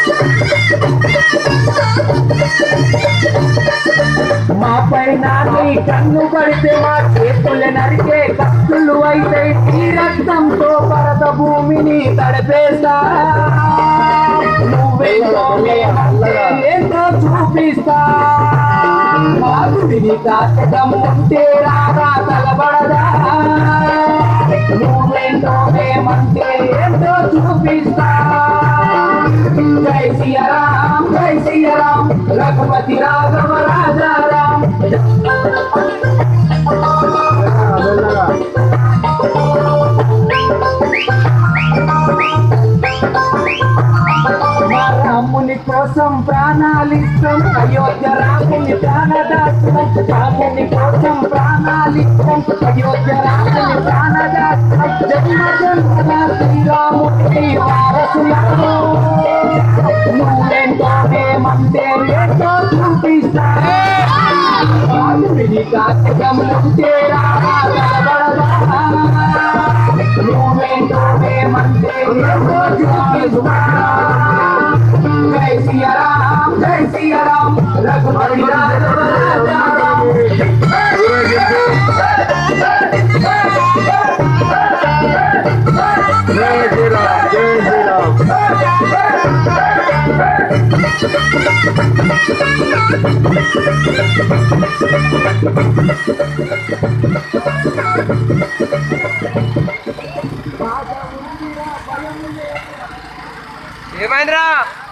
మా పైన నీ కన్ను పడితే మా చేతులు నరికే కత్తులు అయితే ఈ రక్తంతో పరత భూమిని తడిపేస్తా నువ్వేంటో మేమంటే ఏంటో చూపిస్తా మాధుడిని కాచకం ఉంటే రాగా తలబడదా నువ్వేంటో మేమంటే ఏంటో చూపిస్తా జై శ్రీరామ్ జై శ్రీరామ్ రఘుపతి రాఘవ రాజారామ్ మా రాముని కోసం ప్రాణాలిస్తాం అయోధ్య రాముని ప్రాణదాస్తం రాముని కోసం ప్రాణాలిస్తాం అయోధ్య రాముని ప్రాణదాస్తం జన్మ జన్మల శ్రీరాముని వారసులను నువ్వెంతో మేమంటే ఏంటో చూపిస్తా రాముని కాచకం ఉంటే రాగా కలబడదా నువ్వేంటో మేమంటే ఏంటో చూపిస్తా జై శ్రీరామ్ జై శ్రీరామ్ రఘుపతి రాఘవ రాజారామ్ జై శ్రీరామ్ జై శ్రీరామ్ ఏమైందిరా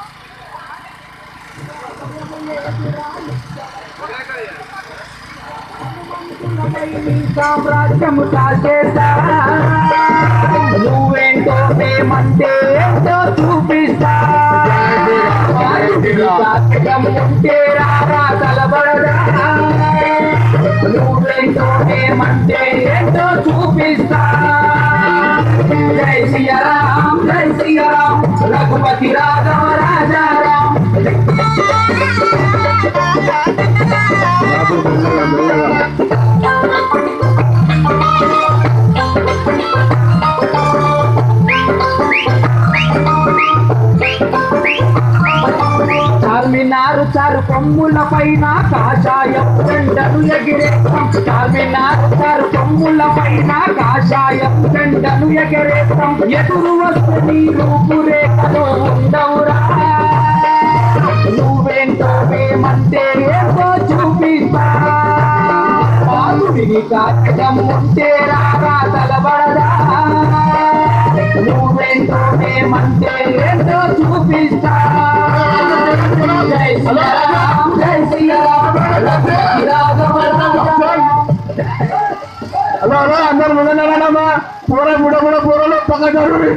సామ్రాజ్యము కాల్చేస్తా నువ్వేంటో మేమంటే ఏంటో చూపిస్తా సాక్ష్యం ఉంటే రారా తలబడదా నువ్వేంటో మేమంటే ఏంటో చూపిస్తా జై శ్రీరామ్ జై శ్రీరామ్ రఘుపతి రాఘవ రాజారామ్ బాబు మెల్లగా మెల్లగా చార్మినారు చారు కొమ్ముల పైన కాషాయం జెండను ఎగిరేస్తాం చార్మినారు చారు కొమ్ముల పైన కాషాయం జెండను ఎగిరేస్తాం ఎదురు వస్తే నీ రూపురేఖలు ఉండవురా నువ్వేంటో మేమంటే ఏంటో చూపిస్తా బాధుడిని కాచకం ఉంటే రాగా తలబడదా నువ్వేంటో మేమంటే ఏంటో చూపిస్తా జై శ్రీరామ్ జై శ్రీరామ్ రఘుపతి రాఘవ రాజారామ్. హలో హలో అందరు ముందరమ్మా పూర బుడ బుడ పూరలో పక్క జరుగు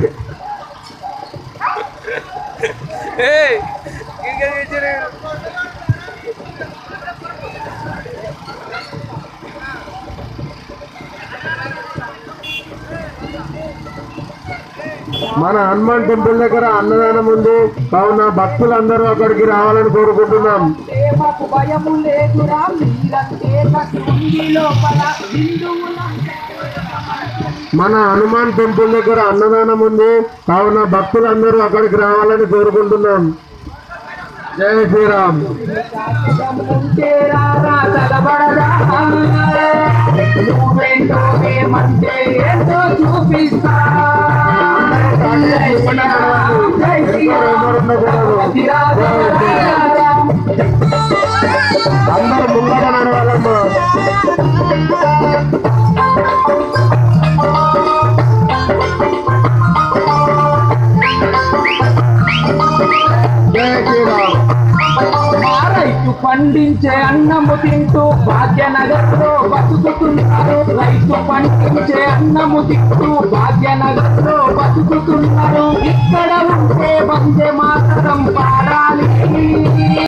ఏయ్ ఇంకా తెచ్చిరు. మన హనుమాన్ టెంపుల్ దగ్గర అన్నదానం ఉంది కావున భక్తులందరూ అక్కడికి రావాలని కోరుకుంటున్నాం ప్రేమకు భయము లేదురా మీరంటే కసి ఉంది లోపల హిందువుల మన హనుమాన్ టెంపుల్ దగ్గర అన్నదానం ఉంది కావున భక్తులందరూ అక్కడికి రావాలని కోరుకుంటున్నాం జై శ్రీరామ్ ఉంటే రారా తలబడదా నువ్వేంటో ఏమంటే ఏంటో చూపిస్తా జై శ్రీరామ్, జై శ్రీరామ్, రఘుపతి రాఘవ రాజారామ్. అందరూ ముందర నడవాలమ్మా జై శ్రీరామ్ మా రైతు పండించే అన్నము తింటూ భాగ్యనగర్లో బతుకుతున్నారు రైతు పండించే అన్నము తింటూ భాగ్యనగర్లో బతుకుతున్నారు ఇక్కడ ఉంటే వందే మాతరం పాడాలి